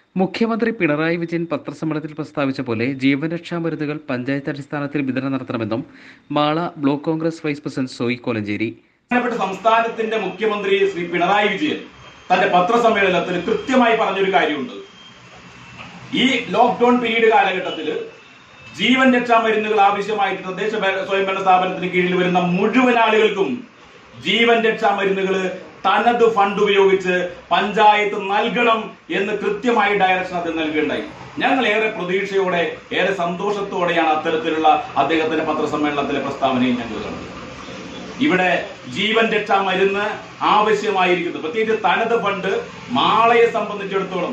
മുഖ്യമന്ത്രി പിണറായി വിജയൻ പത്രസമ്മേളനത്തിൽ പ്രസ്താവിച്ച പോലെ ജീവൻ രക്ഷാ മരുന്നുകൾ പഞ്ചായത്ത് അടിസ്ഥാനത്തിൽ വിതരണം നടത്തണമെന്നും Mala block Congress vice president Soy Kolenchery ബഹുമാനപ്പെട്ട സംസ്ഥാനത്തിന്റെ മുഖ്യമന്ത്രി ശ്രീ പിണറായി വിജയൻ തന്റെ പത്രസമ്മേളനത്തിൽ കൃത്യമായി പറഞ്ഞൊരു കാര്യമുണ്ട് ഈ ലോക്ക്ഡൌൺ പീരീഡ് കാലഘട്ടത്തിൽ ജീവൻ രക്ഷാ മരുന്നുകൾ ആവശ്യമായിട്ട് തദ്ദേശ ഭര- സ്വയംഭരണ സ്ഥാപനത്തിന് കീഴിൽ വരുന്ന മുഴുവൻ ആളുകൾക്കും ജീവൻ രക്ഷാ മരുന്നുകൾ തനത് ഫണ്ട് ഉപയോഗിച്ച് പഞ്ചായത്ത് നൽകണം എന്ന് കൃത്യമായി ഡയറക്ഷൻ അത് നൽകുകയുണ്ടായി ഞങ്ങൾ ഏറെ പ്രതീക്ഷയോടെ ഏറെ സന്തോഷത്തോടെയാണ് അത്തരത്തിലുള്ള അദ്ദേഹത്തിന്റെ പത്രസമ്മേളനത്തിലെ പ്രസ്താവനയും ഞങ്ങൾ കണ്ടത് ഇവിടെ ജീവൻ രക്ഷാ മരുന്ന് ആവശ്യമായിരിക്കുന്നു പ്രത്യേകിച്ച് തനത് ഫണ്ട് മാളയെ സംബന്ധിച്ചിടത്തോളം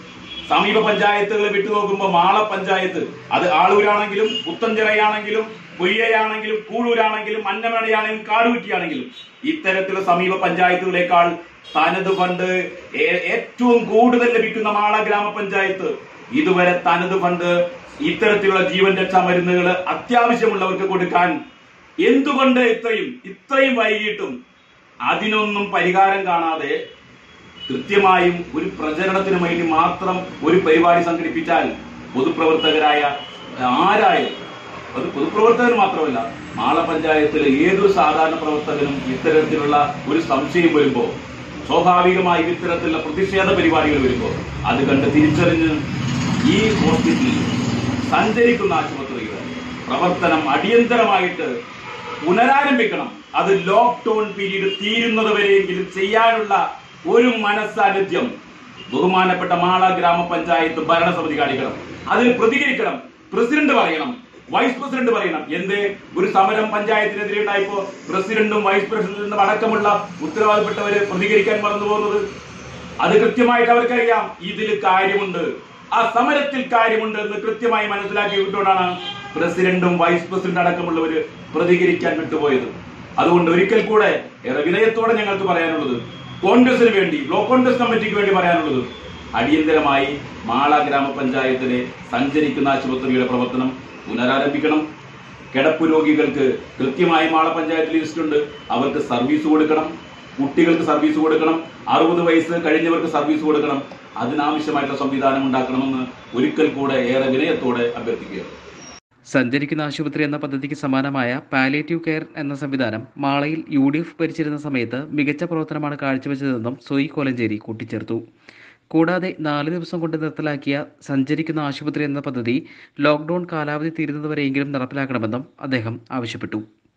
സമീപ പഞ്ചായത്തുകൾ വിട്ടുനോക്കുമ്പോൾ മാള പഞ്ചായത്ത് അത് ആളൂരാണെങ്കിലും പുത്തൻചിറയാണെങ്കിലും പൊയ്യയാണെങ്കിലും കൂഴൂരാണെങ്കിലും അന്നമടയാണെങ്കിലും കാടുകുറ്റിയാണെങ്കിലും ഇത്തരത്തിലുള്ള സമീപ പഞ്ചായത്തുകളേക്കാൾ തനത് ഫണ്ട് ഏ- ഏറ്റവും കൂടുതൽ ലഭിക്കുന്ന മാള ഗ്രാമപഞ്ചായത്ത് ഇതുവരെ തനത് ഫണ്ട് ഇത്തരത്തിലുള്ള ജീവൻ രക്ഷാ മരുന്നുകൾ അത്യാവശ്യമുള്ളവർക്ക് കൊടുക്കാൻ എന്തുകൊണ്ട് ഇത്രയും ഇത്രയും വൈകിട്ടും അതിനൊന്നും പരിഹാരം കാണാതെ കൃത്യമായും ഒരു പ്രചരണത്തിന് വേണ്ടി മാത്രം ഒരു പരിപാടി സംഘടിപ്പിച്ചാൽ പൊതുപ്രവർത്തകരായ ആരായാലും അത് പൊതുപ്രവർത്തകർ മാത്രമല്ല മാള പഞ്ചായത്തിലെ ഏതൊരു സാധാരണ പ്രവർത്തകനും ഇത്തരത്തിലുള്ള ഒരു സംശയം വരുമ്പോൾ സ്വാഭാവികമായും ഇത്തരത്തിലുള്ള പ്രതിഷേധ പരിപാടികൾ വരുമ്പോൾ അത് കണ്ട് തിരിച്ചറിഞ്ഞ് ഈ ഹോസ്പിറ്റലിൽ സഞ്ചരിക്കുന്ന ആശുപത്രിയുടെ പ്രവർത്തനം അടിയന്തരമായിട്ട് പുനരാരംഭിക്കണം അത് ലോക്ക്ഡൌൺ പീരീഡ് തീരുന്നത് വരെയെങ്കിലും ചെയ്യാനുള്ള ഒരു മനസ്സാന്നിധ്യം ബഹുമാനപ്പെട്ട മാള ഗ്രാമപഞ്ചായത്ത് ഭരണസമിതി കാണിക്കണം അതിൽ പ്രതികരിക്കണം പ്രസിഡന്റ് പറയണം വൈസ് പ്രസിഡന്റ് പറയണം എന്ത് ഒരു സമരം പഞ്ചായത്തിനെതിരെ ഉണ്ടായപ്പോ പ്രസിഡന്റും വൈസ് പ്രസിഡന്റും അടക്കമുള്ള ഉത്തരവാദപ്പെട്ടവര് പ്രതികരിക്കാൻ മറന്നു പോകുന്നത് അത് കൃത്യമായിട്ട് അവർക്കറിയാം ഇതിൽ കാര്യമുണ്ട് ആ സമരത്തിൽ കാര്യമുണ്ട് എന്ന് കൃത്യമായി മനസ്സിലാക്കിയിട്ടുകൊണ്ടാണ് പ്രസിഡന്റും വൈസ് പ്രസിഡന്റ് അടക്കമുള്ളവര് പ്രതികരിക്കാൻ വിട്ടുപോയത് അതുകൊണ്ട് ഒരിക്കൽ കൂടെ ഏറെ വിനയത്തോടെ ഞങ്ങൾക്ക് പറയാനുള്ളത് കോൺഗ്രസിന് വേണ്ടി ബ്ലോക്ക് കോൺഗ്രസ് കമ്മിറ്റിക്ക് വേണ്ടി പറയാനുള്ളത് അടിയന്തരമായി മാള ഗ്രാമപഞ്ചായത്തിലെ സഞ്ചരിക്കുന്ന ആശുപത്രിയുടെ പ്രവർത്തനം പുനരാരംഭിക്കണം കിടപ്പ് രോഗികൾക്ക് കൃത്യമായി മാള പഞ്ചായത്ത് ലിസ്റ്റ് ഉണ്ട് അവർക്ക് സർവീസ് കൊടുക്കണം കുട്ടികൾക്ക് സർവീസ് കൊടുക്കണം അറുപത് വയസ്സ് കഴിഞ്ഞവർക്ക് സർവീസ് കൊടുക്കണം അതിനാവശ്യമായിട്ടുള്ള സംവിധാനം ഉണ്ടാക്കണമെന്ന് ഒരിക്കൽ കൂടെ ഏറെ വിനയത്തോടെ അഭ്യർത്ഥിക്കുക സഞ്ചരിക്കുന്ന ആശുപത്രി എന്ന പദ്ധതിക്ക് സമാനമായ പാലിയേറ്റീവ് കെയർ എന്ന സംവിധാനം മാളയിൽ യു ഡി എഫ് ഭരിച്ചിരുന്ന സമയത്ത് മികച്ച പ്രവർത്തനമാണ് കാഴ്ചവെച്ചതെന്നും സോയി കോലഞ്ചേരി കൂട്ടിച്ചേർത്തു കൂടാതെ നാല് ദിവസം കൊണ്ട് നിർത്തലാക്കിയ സഞ്ചരിക്കുന്ന ആശുപത്രി എന്ന പദ്ധതി ലോക്ക്ഡൌൺ കാലാവധി തീരുന്നതുവരെയെങ്കിലും നടപ്പിലാക്കണമെന്നും അദ്ദേഹം ആവശ്യപ്പെട്ടു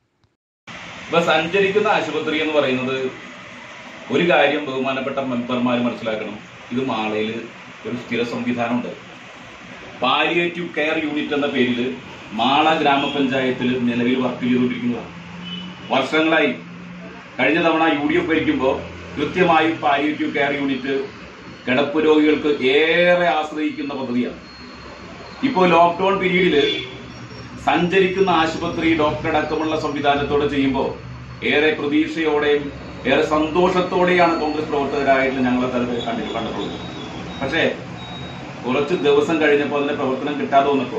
ഇപ്പൊ സഞ്ചരിക്കുന്ന ആശുപത്രി എന്ന് പറയുന്നത് ഒരു കാര്യം ബഹുമാനപ്പെട്ട മെമ്പർമാർ മനസ്സിലാക്കണം ഇത് മാളയിൽ ഒരു സ്ഥിര സംവിധാനമുണ്ട് പാലിയേറ്റീവ് കെയർ യൂണിറ്റ് എന്ന പേരിൽ മാള ഗ്രാമപഞ്ചായത്തിൽ നിലവിൽ വർക്ക് ചെയ്തുകൊണ്ടിരിക്കുന്നതാണ് വർഷങ്ങളായി കഴിഞ്ഞ തവണ യു ഡി എഫ് ഭരിക്കുമ്പോൾ കൃത്യമായും പാലിയേറ്റീവ് കെയർ യൂണിറ്റ് കിടപ്പ് രോഗികൾക്ക് ഏറെ ആശ്രയിക്കുന്ന പദ്ധതിയാണ് ഇപ്പോൾ ലോക്ക്ഡൌൺ പീരീഡിൽ സഞ്ചരിക്കുന്ന ആശുപത്രി ഡോക്ടർ അടക്കമുള്ള സംവിധാനത്തോടെ ചെയ്യുമ്പോൾ ഏറെ പ്രതീക്ഷയോടെയും ഏറെ സന്തോഷത്തോടെയാണ് കോൺഗ്രസ് പ്രവർത്തകരായിട്ട് ഞങ്ങൾ തരത്തിൽ കണ്ടിട്ട് കണ്ടിട്ടുള്ളത് പക്ഷേ കുറച്ച് ദിവസം കഴിഞ്ഞപ്പോൾ അതിന്റെ പ്രവർത്തനം കിട്ടാതെ വന്നപ്പോൾ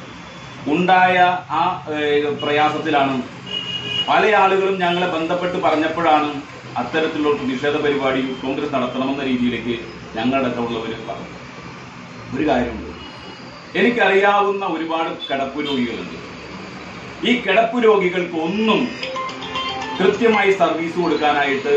ഉണ്ടായ ആ ഏഹ്, പ്രയാസത്തിലാണ് പല ആളുകളും ഞങ്ങളെ ബന്ധപ്പെട്ട് പറഞ്ഞപ്പോഴാണ് അത്തരത്തിലുള്ള പ്രതിഷേധ പരിപാടി കോൺഗ്രസ് നടത്തണമെന്ന രീതിയിലേക്ക് ഞങ്ങളടക്കമുള്ളവർ പറഞ്ഞു ഒരു കാര്യമുണ്ട് എനിക്കറിയാവുന്ന ഒരുപാട് കിടപ്പ് രോഗികളുണ്ട് ഈ കിടപ്പ് രോഗികൾക്ക് ഒന്നും കൃത്യമായി സർവീസ് കൊടുക്കാനായിട്ട്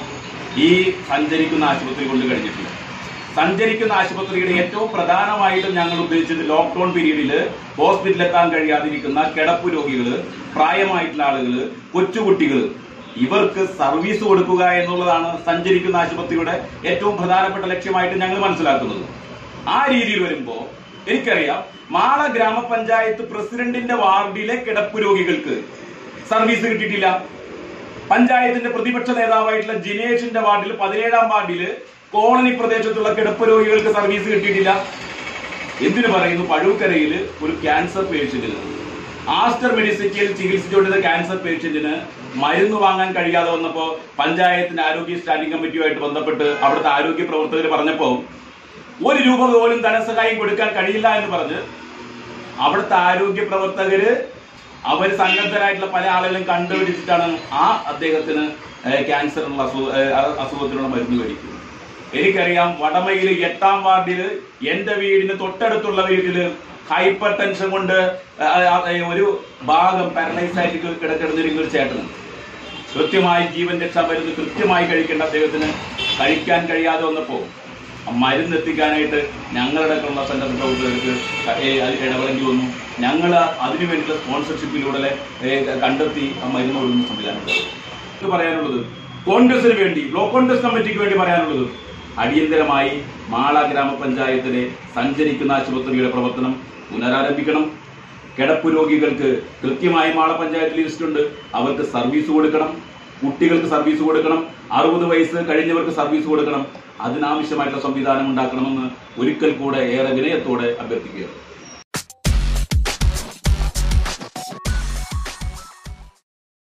ഈ സഞ്ചരിക്കുന്ന ആശുപത്രി കൊണ്ട് കഴിഞ്ഞിട്ടില്ല സഞ്ചരിക്കുന്ന ആശുപത്രിയുടെ ഏറ്റവും പ്രധാനമായിട്ടും ഞങ്ങൾ ഉദ്ദേശിച്ചത് ലോക്ക്ഡൌൺ പീരീഡിൽ ഹോസ്പിറ്റലിൽ എത്താൻ കഴിയാതിരിക്കുന്ന കിടപ്പ് രോഗികൾ പ്രായമായിട്ടുള്ള ആളുകൾ കൊച്ചുകുട്ടികൾ ഇവർക്ക് സർവീസ് കൊടുക്കുക എന്നുള്ളതാണ് സഞ്ചരിക്കുന്ന ആശുപത്രിയുടെ ഏറ്റവും പ്രധാനപ്പെട്ട ലക്ഷ്യമായിട്ട് ഞങ്ങൾ മനസ്സിലാക്കുന്നത് ആ രീതിയിൽ വരുമ്പോ എനിക്കറിയാം മാള ഗ്രാമപഞ്ചായത്ത് പ്രസിഡന്റിന്റെ വാർഡിലെ കിടപ്പ് രോഗികൾക്ക് സർവീസ് കിട്ടിയിട്ടില്ല പഞ്ചായത്തിന്റെ പ്രതിപക്ഷ നേതാവായിട്ടുള്ള ജിനേഷിന്റെ വാർഡിൽ പതിനേഴാം വാർഡില് കോളനി പ്രദേശത്തുള്ള കിടപ്പ് രോഗികൾക്ക് സർവീസ് കിട്ടിയിട്ടില്ല എന്തിനു പറയുന്നു പഴൂക്കരയിൽ ഒരു ക്യാൻസർ പേഷ്യന്റിന് ആസ്റ്റർ മെഡിസിറ്റിയിൽ ചികിത്സിച്ചുകൊണ്ടിരുന്ന ക്യാൻസർ പേഷ്യന്റിന് മരുന്ന് വാങ്ങാൻ കഴിയാതെ വന്നപ്പോ പഞ്ചായത്തിന്റെ ആരോഗ്യ സ്റ്റാൻഡിംഗ് കമ്മിറ്റിയുമായിട്ട് ബന്ധപ്പെട്ട് അവിടുത്തെ ആരോഗ്യ പ്രവർത്തകർ പറഞ്ഞപ്പോ ഒരു രൂപ പോലും ധനസഹായം കൊടുക്കാൻ കഴിയില്ല എന്ന് പറഞ്ഞ് അവിടുത്തെ ആരോഗ്യ പ്രവർത്തകര് അവർ സന്നദ്ധരായിട്ടുള്ള പല ആളുകളും കണ്ടുപിടിച്ചിട്ടാണ് ആ അദ്ദേഹത്തിന് ക്യാൻസറിനുള്ള അസുഖ ഏഹ് അസുഖത്തിനുള്ള മരുന്ന് മേടിക്കുന്നത് എനിക്കറിയാം വടമയിൽ എട്ടാം വാർഡിൽ എന്റെ വീടിന് തൊട്ടടുത്തുള്ള വീട്ടില് ഹൈപ്പർ ടെൻഷൻ കൊണ്ട് ആ, ആ, ഒരു ഭാഗം പാരലൈസ് ആയിട്ട് കിടക്കിടന്നിരുന്ന ഒരു ചേട്ടനുണ്ട് കൃത്യമായി ജീവൻ രക്ഷാ മരുന്ന് കൃത്യമായി കഴിക്കേണ്ട അദ്ദേഹത്തിന് കഴിക്കാൻ കഴിയാതെ വന്നപ്പോൾ ആ മരുന്ന് എത്തിക്കാനായിട്ട് ഞങ്ങളുടെ ഉള്ള സെന്റർ പ്രവർത്തകർക്ക് ഏ, അത് ഇടപെടേണ്ടി വന്നു ഞങ്ങൾ അതിനു വേണ്ടിയിട്ടുള്ള സ്പോൺസർഷിപ്പിലൂടെ ഏ, കണ്ടെത്തി ആ മരുന്ന് കൊടുക്കുന്ന സംവിധാനം ഇത് പറയാനുള്ളത് കോൺഗ്രസിന് വേണ്ടി ബ്ലോക്ക് കോൺഗ്രസ് കമ്മിറ്റിക്ക് വേണ്ടി പറയാനുള്ളത് അടിയന്തരമായി മാള ഗ്രാമപഞ്ചായത്തിലെ സഞ്ചരിക്കുന്ന ആശുപത്രിയുടെ പ്രവർത്തനം പുനരാരംഭിക്കണം കിടപ്പ് രോഗികൾക്ക് കൃത്യമായി മാള പഞ്ചായത്ത് ലിസ്റ്റ് ഉണ്ട് അവർക്ക് സർവീസ് കൊടുക്കണം കുട്ടികൾക്ക് സർവീസ് കൊടുക്കണം അറുപത് വയസ്സ് കഴിഞ്ഞവർക്ക് സർവീസ് കൊടുക്കണം അതിനാവശ്യമായിട്ടുള്ള സംവിധാനം ഉണ്ടാക്കണമെന്ന് ഒരിക്കൽ കൂടെ ഏറെ വിനയത്തോടെ അഭ്യർത്ഥിക്കുകയാണ്